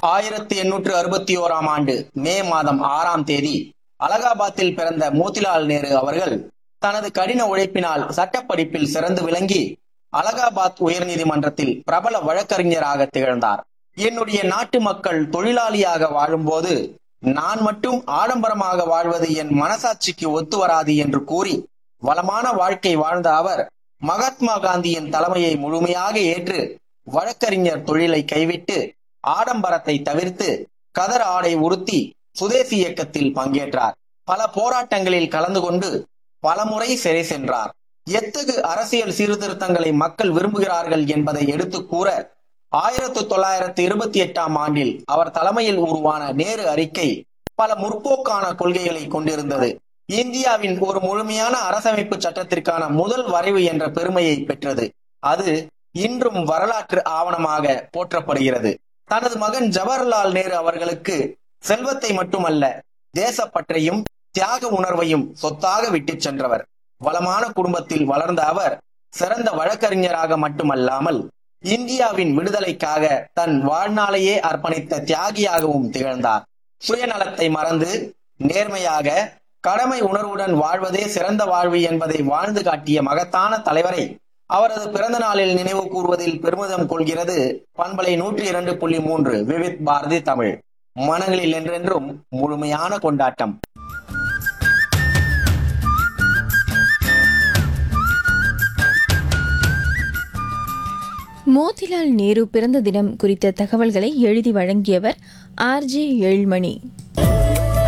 ஆயிரத்தி எண்ணூற்று அறுபத்தி ஓராம் ஆண்டு மே மாதம் ஆறாம் தேதி அலகாபாத்தில் பிறந்த மோதிலால் நேரு அவர்கள் தனது கடின உழைப்பினால் சட்டப்படிப்பில் சிறந்து விளங்கி அலகாபாத் உயர்நீதிமன்றத்தில் பிரபல வழக்கறிஞராக திகழ்ந்தார் என்னுடைய நாட்டு மக்கள் தொழிலாளியாக வாழும்போது நான் மட்டும் ஆடம்பரமாக வாழ்வது என் மனசாட்சிக்கு ஒத்து வராது என்று கூறி வளமான வாழ்க்கை வாழ்ந்த அவர் மகாத்மா காந்தியின் தலைமையை முழுமையாக ஏற்று வழக்கறிஞர் தொழிலை கைவிட்டு ஆடம்பரத்தை தவிர்த்து கதர் ஆடை உடுத்தி சுதேசி இயக்கத்தில் பங்கேற்றார் பல போராட்டங்களில் கலந்து கொண்டு பலமுறை சிறை சென்றார் எத்தகு அரசியல் சீர்திருத்தங்களை மக்கள் விரும்புகிறார்கள் என்பதை எடுத்து கூற ஆயிரத்தி தொள்ளாயிரத்தி இருபத்தி எட்டாம் ஆண்டில் அவர் தலைமையில் உருவான நேரு அறிக்கை பல முற்போக்கான கொள்கைகளை கொண்டிருந்தது இந்தியாவின் ஒரு முழுமையான அரசமைப்பு சட்டத்திற்கான முதல் வரைவு என்ற பெருமையை பெற்றது அது இன்றும் வரலாற்று ஆவணமாக போற்றப்படுகிறது தனது மகன் ஜவஹர்லால் நேரு அவர்களுக்கு செல்வத்தை மட்டுமல்ல தேசப்பற்றையும் தியாக உணர்வையும் சொத்தாக விட்டுச் சென்றவர் வளமான குடும்பத்தில் வளர்ந்த அவர் சிறந்த வழக்கறிஞராக மட்டுமல்லாமல் இந்தியாவின் விடுதலைக்காக தன் வாழ்நாளையே அர்ப்பணித்த தியாகியாகவும் திகழ்ந்தார் சுயநலத்தை மறந்து நேர்மையாக கடமை உணர்வுடன் வாழ்வதே சிறந்த வாழ்வு என்பதை வாழ்ந்து காட்டிய மகத்தான தலைவரை அவரது பிறந்த நாளில் நினைவு கூறுவதில் பெருமிதம் கொள்கிறது பண்பலை நூற்றி இரண்டு புள்ளி மூன்று விவித் பாரதி தமிழ் மனங்களில் என்றென்றும் முழுமையான கொண்டாட்டம் மோதிலால் நேரு பிறந்த தினம் குறித்த தகவல்களை எழுதி வழங்கியவர் ஆர்ஜே ஏழ்மணி